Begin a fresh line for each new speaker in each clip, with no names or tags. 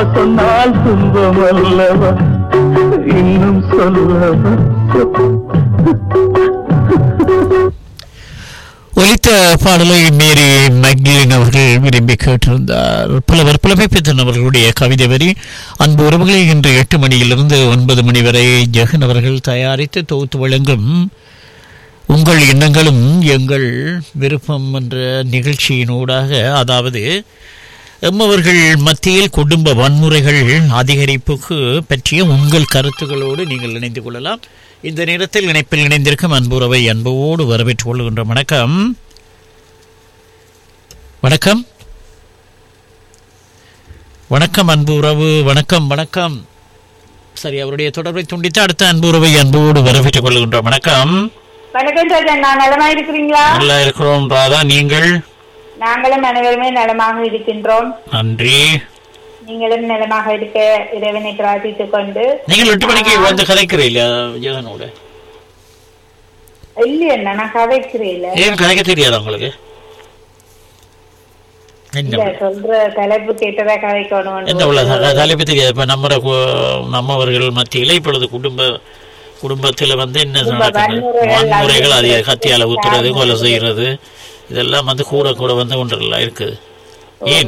சொன்னால் துன்பம் அல்லவா இன்னும் சொல்லவா
ஒலித்த பாடலை மேரி மக்லின் அவர்கள் விரும்பி கேட்டிருந்தார் புலவர் புலமைப்பித்தன் அவர்களுடைய கவிதை வரி அன்பு உறவுகளை இன்று எட்டு மணியிலிருந்து ஒன்பது மணி வரை ஜெகன் அவர்கள் தயாரித்து தொகுத்து வழங்கும் உங்கள் எண்ணங்களும் எங்கள் விருப்பம் என்ற நிகழ்ச்சியினூடாக அதாவது எம்மவர்கள் மத்தியில் குடும்ப வன்முறைகள் அதிகரிப்புக்கு பற்றிய உங்கள் கருத்துக்களோடு நீங்கள் இணைந்து கொள்ளலாம் இந்த நேரத்தில் இணைப்பில் இணைந்திருக்கும் அன்புறவை அன்போடு வரவேற்றுக் கொள்கின்ற வணக்கம் வணக்கம் வணக்கம் அன்பு உறவு வணக்கம் வணக்கம் சரி அவருடைய தொடர்பை துண்டித்து அடுத்த அன்பு உறவை அன்போடு வரவேற்றுக் கொள்கின்ற வணக்கம்
வணக்கம் சார் நான் நலமா இருக்கிறீங்களா
நல்லா இருக்கிறோம் ராதா நீங்கள்
நாங்களும் அனைவருமே நலமாக இருக்கின்றோம்
நன்றி
நீங்களும் நலமாக இருக்க இறைவனை பிரார்த்தித்துக் கொண்டு
நீங்கள் எட்டு மணிக்கு வந்து கதைக்கிறீங்களா ஜெகனோட
இல்லையா நான் கதைக்கிறேன் இல்ல
ஏன் கதைக்க தெரியாதா உங்களுக்கு என்ன
இல்ல சொல்ற தலைப்பு கேட்டதா கதைக்கணும்
என்ன உள்ள த- தலைப்பு தெரியாது இப்ப நம்ம நம்மவர்கள் மத்தியில இப்பொழுது குடும்ப குடும்பத்துல வந்து என்ன
குடும்ப
நடக்குது
வன்முறைகள்
வன்முறைகள் அதிக
அதிகம்.
கத்தியால ஊத்துறது கொலை செய்யறது இதெல்லாம் வந்து கூட கூட வந்து கொண்டுலாம் இருக்குது ஏன்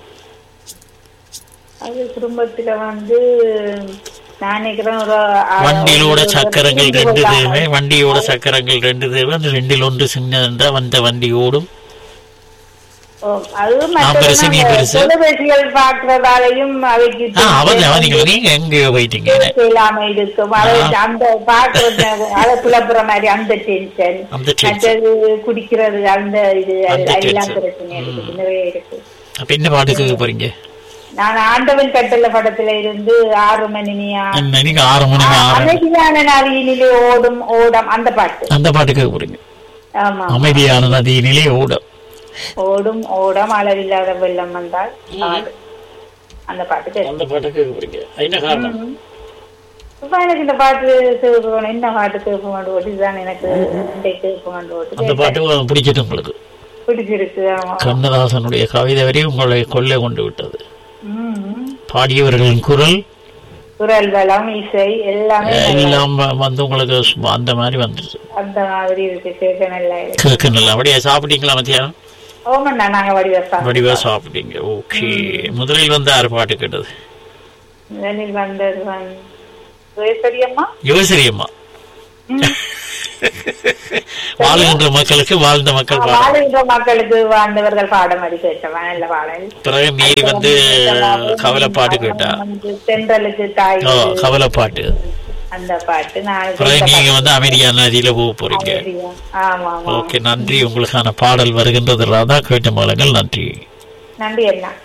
அது குடும்பத்துல வந்து நான் நினைக்கிறேன் ஒரு ஆ-
வண்டியிலோட
ஒரு
சக்கரங்கள்
புரிந்து
ரெண்டு
கொள்ளாமல்.
தேவை வண்டியோட சக்கரங்கள் ரெண்டு தேவை அந்த ரெண்டில் ஒன்று சின்னதா வந்த வண்டி ஓடும்
ஓ, அது
நான் பெருசு, நீ பெருசு.
தொலைபேசிகள் பார்க்கறதாலையும் அவைக்கு
ஆ அவன் அவன் நீங்க நீங்க எங்கேயோ போயிட்டீங்க
இல்லாம இருக்கும் அதை அந்த பாக்குறது அதை புலப்புற மாதிரி அந்த டென்ஷன்
அந்த tension.
மற்றது குடிக்கிறது அந்த இது
அந்த
எல்லாம்
tension.
பிரச்சனை இருக்கு நிறைய இருக்கு
அப்ப என்ன பாட்டு கேட்க போறீங்க
நான் ஆண்டவன் கட்டளை படத்துல இருந்து ஆறு மணினியா
என்ன நீங்க ஆறு மணிக்கு ஆறு
அமைதியான நதியினிலே ஓடும் ஓடம் அந்த பாட்டு
அந்த பாட்டு கேட்க போறீங்க
ஆமா
அமைதியான நதியினிலே ஓடும்
ஓடும் ஓடம் அளவில்லாத வெள்ளம் வந்தால் ஆடு. அந்த பாட்டு கேட்கும்
அந்த பாட்டு கேட்க போறீங்க என்ன காரணம்
இப்ப எனக்கு இந்த பாட்டு கேட்கணும் என்ன பாட்டு கேட்க மாட்டோம் இதுதான் எனக்கு கேட்க
அந்த
மாட்டோம்
பாட்டு பிடிச்சிட்டு உங்களுக்கு
பிடிச்சிருக்கு ஆமா
கண்ணதாசனுடைய கவிதை வரை உங்களை கொள்ளை கொண்டு விட்டது
ம்.
பாடியவர்களின் குரல்
குரல் வளம் இசை எல்லாமே நல்லா
எல்லாம் வ- வந்து உங்களுக்கு சும்மா அந்த மாதிரி வந்துருச்சு
அந்த மாதிரி இருக்கு கேட்க நல்லா இருக்கு
கேட்க நல்லா அப்படியே சாப்பிட்டீங்களா மத்தியானம்
ஓமண்ணா நாங்க வடிவசா
வடிவா சாப்பிட்டீங்க ஓகே முதலில் வந்து ஆறு பாட்டு கேட்டது
முதலில் வந்தது வந்து பெரியம்மா
யோசரி அம்மா வாழுகின்ற மக்களுக்கு வாழ்ந்த மக்கள் பாடம்
வாழ்கின்ற மக்களுக்கு வாழ்ந்தவர்கள் பாடம் அது கேட்டவன் நல்ல பாடல்
பிறகு மீறி வந்து கவலைப்பாட்டு கேட்டா
வந்து தென்றலுக்கு தாய்
ஓ கவலைப்பாட்டு
அந்த பாட்டு நான்
பிறகு நீங்க வந்து அமெரிக்கா நதியில போக போறீங்க
ஆமா ஆமா
ஓகே நன்றி உங்களுக்கான பாடல் வருகின்றது ராதா கேட்ட மலங்கள் நன்றி
நன்றி அண்ணா